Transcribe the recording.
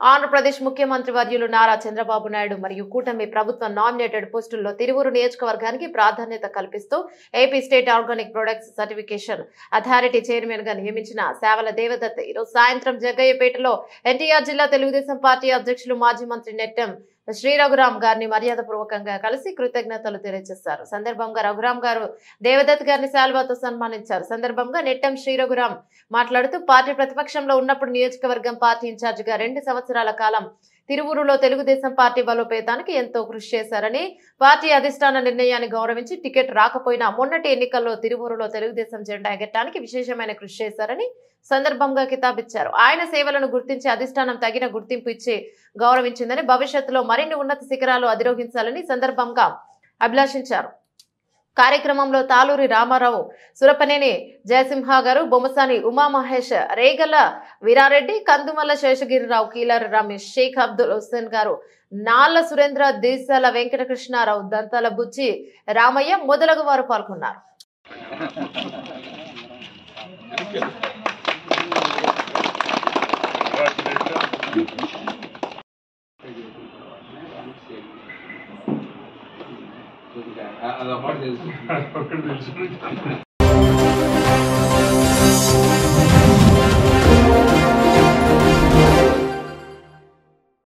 ఆంధ్రప్రదేశ్ ముఖ్యమంత్రి వర్యులు నారా చంద్రబాబు నాయుడు మరియు కూటమి ప్రభుత్వ నామినేటెడ్ పోస్టుల్లో తిరువురు నియోజకవర్గానికి ప్రాధాన్యత కల్పిస్తూ AP state organic products certification authority chairman గా నియమించిన సేవల దేవదత్ ఈరోజు సాయంత్రం జగ్గయ్యపేటలో ఎన్టీఆర్ జిల్లా తెలుగుదేశం పార్టీ అధ్యక్షులు మాజీ మంత్రి నెట్టెం శ్రీ రఘురాం గారిని మర్యాదపూర్వకంగా కలిసి కృతజ్ఞతలు తెలియజేశారు సందర్భంగా రఘురాం గారు దేవదత్ గారిని శాల్వాతో సన్మానించారు సందర్భంగా నెట్టం శ్రీ రఘురాం మాట్లాడుతూ పార్టీ ప్రతిపక్షంలో ఉన్నప్పుడు నియోజకవర్గం పార్టీ ఇన్ఛార్జిగా రెండు సంవత్సరాల కాలం తిరువురులో తెలుగుదేశం పార్టీ బలోపేతానికి ఎంతో కృషి చేశారని పార్టీ అధిష్టాన నిర్ణయాన్ని గౌరవించి టికెట్ రాకపోయినా మొన్నటి ఎన్నికల్లో తిరువురులో తెలుగుదేశం జెండా ఎగరటానికి విశేషమైన కృషి చేశారని సందర్భంగా కితాబిచ్చారు ఆయన సేవలను గుర్తించి అధిష్టానం తగిన గుర్తింపు ఇచ్చి గౌరవించిందని భవిష్యత్తులో మరిన్ని ఉన్నత శిఖరాలు అధిరోహించాలని సందర్భంగా అభిలాషించారు కార్యక్రమంలో తాలూరి రామారావు సురపనేని జయసింహ గారు బొమ్మసాని ఉమామహేష్ రేగల వీరారెడ్డి కందుమల్ల శేషగిరిరావు కీలర్ రమేష్ షేక్ అబ్దుల్ హుస్సేన్ గారు నాళ్ల సురేంద్ర దేశాల వెంకటకృష్ణారావు దంతాల బుజ్జి రామయ్య మొదలగు వారు పాల్గొన్నారు అదొకటి తెలుసు ఒకటి తెలుసు